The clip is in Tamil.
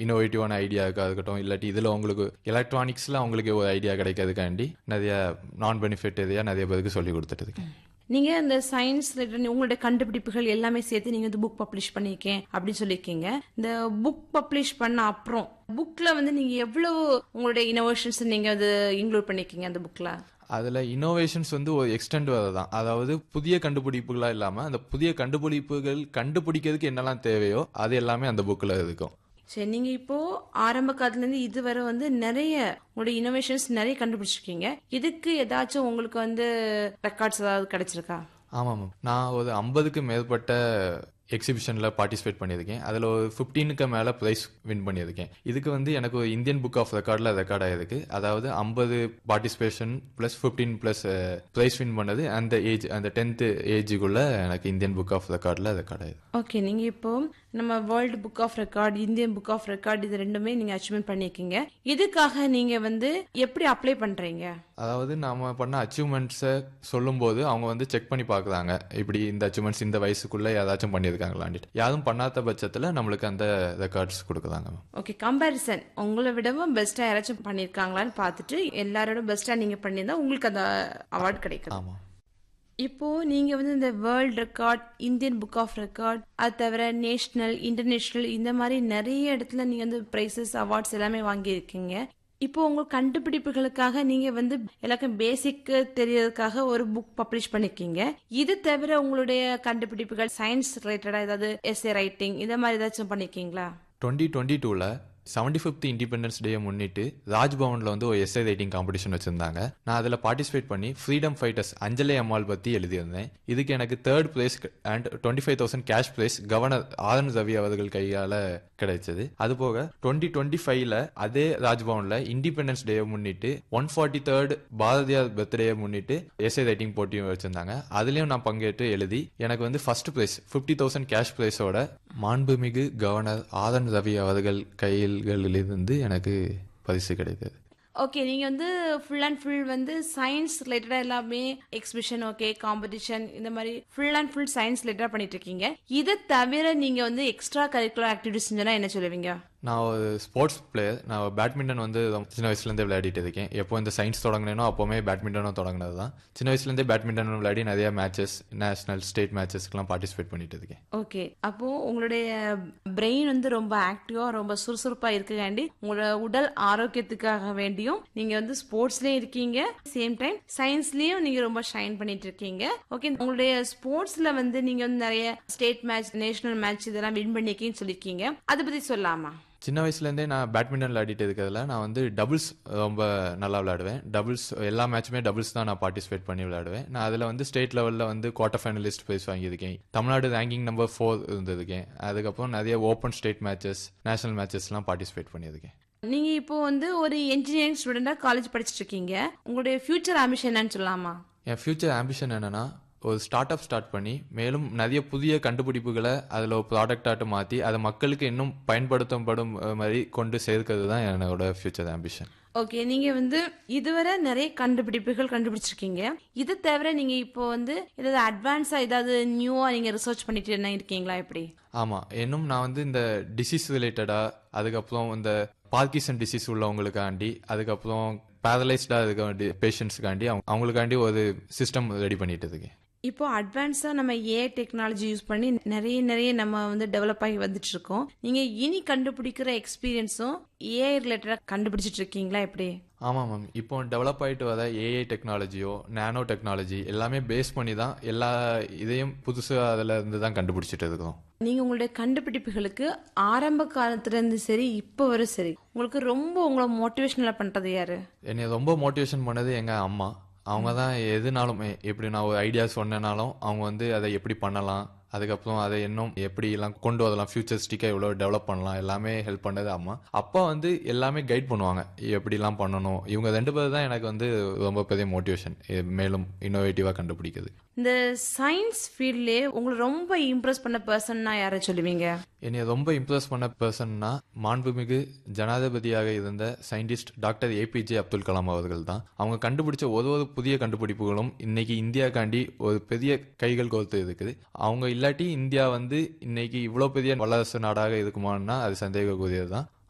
இன்னோவேட்டிவான ஐடியாவுக்கு இருக்கட்டும் இல்லாட்டி இதில் உங்களுக்கு எலக்ட்ரானிக்ஸில் அவங்களுக்கு ஒரு ஐடியா கிடைக்கிறதுக்காண்டி நிறைய நான் பெனிஃபிட் இதையா நிறைய பேருக்கு சொல்லி கொடுத்துட்டு இருக்கேன் நீங்க இந்த சயின்ஸ் உங்களுடைய கண்டுபிடிப்புகள் எல்லாமே சேர்த்து நீங்க வந்து புக் பப்ளிஷ் பண்ணிருக்கேன் அப்படின்னு சொல்லியிருக்கீங்க இந்த புக் பப்ளிஷ் பண்ண அப்புறம் புக்ல வந்து நீங்க எவ்வளவு உங்களுடைய இனோவேஷன்ஸ் நீங்க அது இன்க்ளூட் பண்ணிருக்கீங்க அந்த புக்ல அதில் இன்னோவேஷன்ஸ் வந்து ஒரு எக்ஸ்டெண்ட் தான் அதாவது புதிய கண்டுபிடிப்புகளாக இல்லாமல் அந்த புதிய கண்டுபிடிப்புகள் கண்டுபிடிக்கிறதுக்கு என்னெல்லாம் தேவையோ அது எல்லாமே அந்த புக்கில் இருக்கும் சரி நீங்க இப்போ ஆரம்ப காலத்துல இருந்து இதுவரை வந்து நிறைய உங்களுடைய இனோவேஷன்ஸ் நிறைய கண்டுபிடிச்சிருக்கீங்க இதுக்கு ஏதாச்சும் உங்களுக்கு வந்து ரெக்கார்ட்ஸ் ஏதாவது கிடைச்சிருக்கா ஆமாம் மேம் நான் ஒரு ஐம்பதுக்கு மேற்பட்ட எக்ஸிபிஷனில் பார்ட்டிசிபேட் பண்ணியிருக்கேன் அதில் ஒரு ஃபிஃப்டீனுக்கு மேலே ப்ரைஸ் வின் பண்ணியிருக்கேன் இதுக்கு வந்து எனக்கு ஒரு இந்தியன் புக் ஆஃப் ரெக்கார்டில் ரெக்கார்ட் ஆயிருக்கு அதாவது ஐம்பது participation plus fifteen plus prize win பண்ணது அந்த ஏஜ் அந்த டென்த்து ஏஜுக்குள்ளே எனக்கு இந்தியன் புக் ஆஃப் ரெக்கார்டில் ரெக்கார்ட் ஆயிருக்கு ஓகே நீங்க இப்போ நம்ம world book of record Indian book of record இது ரெண்டுமே நீங்க அச்சீவ்மெண்ட் பண்ணிருக்கீங்க இதுக்காக நீங்க வந்து எப்படி அப்ளை பண்றீங்க அதாவது நம்ம பண்ண அச்சீவ்மெண்ட்ஸை சொல்லும்போது அவங்க வந்து செக் பண்ணி பார்க்குறாங்க இப்படி இந்த அச்சீவ்மெண்ட்ஸ் இந்த வயசுக்குள்ளே ஏதாச்சும் பண்ணியிருக்காங்களான்ட்டு யாரும் பண்ணாத பட்சத்தில் நம்மளுக்கு அந்த ரெக்கார்ட்ஸ் கொடுக்குறாங்க மேம் ஓகே கம்பேரிசன் உங்களை விடவும் பெஸ்டா யாராச்சும் பண்ணிருக்காங்களான்னு பார்த்துட்டு எல்லாரோட பெஸ்டா நீங்க பண்ணியிருந்தா உங்களுக்கு அந்த அவார்ட் கிடைக்கும் ஆமாம் இப்போ நீங்க வந்து இந்த world record Indian book of record அது தவிர நேஷனல் இன்டர்நேஷனல் இந்த மாதிரி நிறைய இடத்துல நீங்க வந்து பிரைசஸ் அவார்ட்ஸ் எல்லாமே வாங்கியிருக்கீங்க இப்போ உங்க கண்டுபிடிப்புகளுக்காக நீங்க வந்து எல்லாருக்கும் பேசிக் தெரியறதுக்காக ஒரு புக் பப்ளிஷ் பண்ணிருக்கீங்க இது தவிர உங்களுடைய கண்டுபிடிப்புகள் சயின்ஸ் ரிலேட்டடா ஏதாவது எஸ்ஏ ரைட்டிங் இந்த மாதிரி ஏதாச்சும் பண்ணிருக்கீங்களா டுவெண்ட்டி டுவெண்ட்டி டூவில் செவன்டி ஃபிஃப்த் இண்டிபெண்டன்ஸ் டே முன்னிட்டு ராஜ்பவனில் வந்து ஒரு எஸ்ஐ ரைட்டிங் காம்படிஷன் வச்சிருந்தாங்க நான் அதில் பார்ட்டிசிபேட் பண்ணி ஃப்ரீடம் ஃபைட்டர்ஸ் அஞ்சலி அம்மாள் பற்றி எழுதியிருந்தேன் இதுக்கு எனக்கு third place and twenty five thousand cash prize governor ஆதன் ரவி அவர்கள் கையால் கிடைச்சது அது போக டுவெண்ட்டி டுவெண்ட்டி ஃபைவ்ல அதே ராஜ்பவனில் இண்டிபெண்டன்ஸ் டே முன்னிட்டு one forty third Bharathiyar birthday முன்னிட்டு எஸ்ஐ ரைட்டிங் போட்டியும் வச்சிருந்தாங்க அதுலயும் நான் பங்கேற்று எழுதி எனக்கு வந்து first prize fifty thousand cash பிரைஸோட மாண்புமிகு கவர்னர் ஆதன் ரவி அவர்கள் கைகளிலிருந்து எனக்கு பரிசு கிடைத்தது ஓகே நீங்க வந்து ஃபுல் அண்ட் ஃபுல் வந்து சயின்ஸ் ரிலேட்டடா எல்லாமே எக்ஸிபிஷன் ஓகே காம்படிஷன் இந்த மாதிரி ஃபுல் அண்ட் ஃபுல் சயின்ஸ் ரிலேட்டடா பண்ணிட்டு இருக்கீங்க இதை தவிர நீங்க வந்து எக்ஸ்ட்ரா கரிக்குலர் ஆக்டிவிட்டிஸ் செஞ்சா என்ன சொல்லுவீங்க நான் ஒரு ஸ்போர்ட்ஸ் பிளேயர் நான் பேட்மிண்டன் வந்து சின்ன வயசுலேருந்தே விளையாடிட்டு இருக்கேன் எப்போ இந்த சயின்ஸ் தொடங்கினேனோ அப்போவுமே பேட்மிண்டனும் தொடங்கினது தான் சின்ன வயசுலேருந்தே பேட்மிண்டன் விளையாடி நிறைய மேட்சஸ் நேஷனல் ஸ்டேட் மேட்சஸ்க்குலாம் பார்ட்டிசிபேட் பண்ணிட்டு இருக்கேன் ஓகே அப்போ உங்களுடைய பிரெயின் வந்து ரொம்ப ஆக்டிவா ரொம்ப சுறுசுறுப்பா இருக்குகாண்டி உங்களோட உடல் ஆரோக்கியத்துக்காக வேண்டியும் நீங்க வந்து ஸ்போர்ட்ஸ்லயும் இருக்கீங்க சேம் டைம் சயின்ஸ்லயும் நீங்க ரொம்ப ஷைன் பண்ணிட்டு இருக்கீங்க ஓகே உங்களுடைய ஸ்போர்ட்ஸ்ல வந்து நீங்க வந்து நிறைய ஸ்டேட் மேட்ச் நேஷனல் மேட்ச் இதெல்லாம் வின் பண்ணிருக்கீங்கன்னு சொல்லிருக்கீங்க அதை பத்தி சொல்லாமா சின்ன வயசுலேருந்தே நான் பேட்மிண்டன் விளையாடிட்டு இருக்கிறதுல நான் வந்து டபுள்ஸ் ரொம்ப நல்லா விளையாடுவேன் டபுள்ஸ் எல்லா மேட்சுமே டபுள்ஸ் தான் நான் பார்ட்டிசிபேட் பண்ணி விளையாடுவேன் நான் அதில் வந்து ஸ்டேட் லெவலில் வந்து குவார்டர் ஃபைனலிஸ்ட் ப்ரைஸ் வாங்கியிருக்கேன் தமிழ்நாடு ரேங்கிங் நம்பர் ஃபோர் இருந்திருக்கேன் அதுக்கப்புறம் நிறைய ஓப்பன் ஸ்டேட் மேட்சஸ் நேஷனல் மேட்சஸ்லாம் பார்ட்டிசிபேட் பண்ணியிருக்கேன் நீங்க இப்போ வந்து ஒரு இன்ஜினியரிங் ஸ்டூடெண்டா காலேஜ் படிச்சிட்டு இருக்கீங்க உங்களுடைய ஃபியூச்சர் ஆம்பிஷன் என்னன்னு சொல்லலாமா என் ஃபியூச்சர் ஆம்பிஷன் என்னன்னா ஒரு ஸ்டார்ட் அப் ஸ்டார்ட் பண்ணி மேலும் நிறைய புதிய கண்டுபிடிப்புகளை அதில் ஒரு ப்ராடக்டாட்டு மாற்றி அதை மக்களுக்கு இன்னும் பயன்படுத்தப்படும் மாதிரி கொண்டு சேர்க்கிறது தான் என்னோட ஃபியூச்சர் ஆம்பிஷன் ஓகே நீங்க வந்து இதுவரை நிறைய கண்டுபிடிப்புகள் கண்டுபிடிச்சிருக்கீங்க இது தவிர நீங்க இப்போ வந்து ஏதாவது அட்வான்ஸா ஏதாவது நியூவா நீங்க ரிசர்ச் பண்ணிட்டு என்ன இருக்கீங்களா எப்படி ஆமாம் இன்னும் நான் வந்து இந்த டிசீஸ் ரிலேட்டடாக அதுக்கப்புறம் இந்த பார்க்கிசன் டிசீஸ் உள்ளவங்களுக்காண்டி அதுக்கப்புறம் பேரலைஸ்டாக இருக்க வேண்டிய பேஷண்ட்ஸுக்காண்டி அவங்க அவங்களுக்காண்டி ஒரு சிஸ்டம் ரெடி பண்ணிட்டு இருக்கேன் இப்போ அட்வான்ஸா நம்ம ஏ டெக்னாலஜி யூஸ் பண்ணி நிறைய நிறைய நம்ம வந்து டெவலப் ஆகி வந்துட்டு இருக்கோம் நீங்க இனி கண்டுபிடிக்கிற எக்ஸ்பீரியன்ஸும் ஏஐ ரிலேட்டடா கண்டுபிடிச்சிட்டு இருக்கீங்களா எப்படி ஆமாம் மேம் இப்போ டெவலப் ஆகிட்டு வர ஏஐ டெக்னாலஜியோ நானோ டெக்னாலஜி எல்லாமே பேஸ் பண்ணி தான் எல்லா இதையும் புதுசாக அதில் இருந்து தான் கண்டுபிடிச்சிட்டு இருக்கோம் நீங்க உங்களுடைய கண்டுபிடிப்புகளுக்கு ஆரம்ப காலத்துல இருந்து சரி இப்போ வரை சரி உங்களுக்கு ரொம்ப உங்களை மோட்டிவேஷனலா பண்றது யாரு என்னை ரொம்ப மோட்டிவேஷன் பண்ணது எங்கள் அம்மா அவங்க தான் எதுனாலும் எப்படி நான் ஒரு ஐடியா சொன்னனாலும் அவங்க வந்து அதை எப்படி பண்ணலாம் அதுக்கப்புறம் அதை இன்னும் எப்படி எல்லாம் கொண்டு வரலாம் ஃபியூச்சரிஸ்டிக்காக எவ்வளோ டெவலப் பண்ணலாம் எல்லாமே ஹெல்ப் பண்ணது அம்மா அப்பா வந்து எல்லாமே கைட் பண்ணுவாங்க எப்படிலாம் பண்ணணும் இவங்க ரெண்டு பேர் தான் எனக்கு வந்து ரொம்ப பெரிய மோட்டிவேஷன் மேலும் இன்னோவேட்டிவாக கண்டுபிடிக்குது இந்த சயின்ஸ் ஃபீல்ட்லயே உங்களை ரொம்ப இம்ப்ரெஸ் பண்ண பர்சன்னா யாரை சொல்லுவீங்க என்னை ரொம்ப இம்ப்ரெஸ் பண்ண பர்சன்னா மாண்புமிகு ஜனாதிபதியாக இருந்த scientist doctor APJ Abdul Kalam அவர்கள் தான் அவங்க கண்டுபிடிச்ச ஒரு ஒரு புதிய கண்டுபிடிப்புகளும் இன்னைக்கு இந்தியாக்காண்டி ஒரு பெரிய கைகள் கோர்த்து இருக்குது அவங்க இல்லாட்டி இந்தியா வந்து இன்னைக்கு இவ்வளோ பெரிய வல்லரசு நாடாக இருக்குமான்னா அது சந்தேகக்குரியது தான்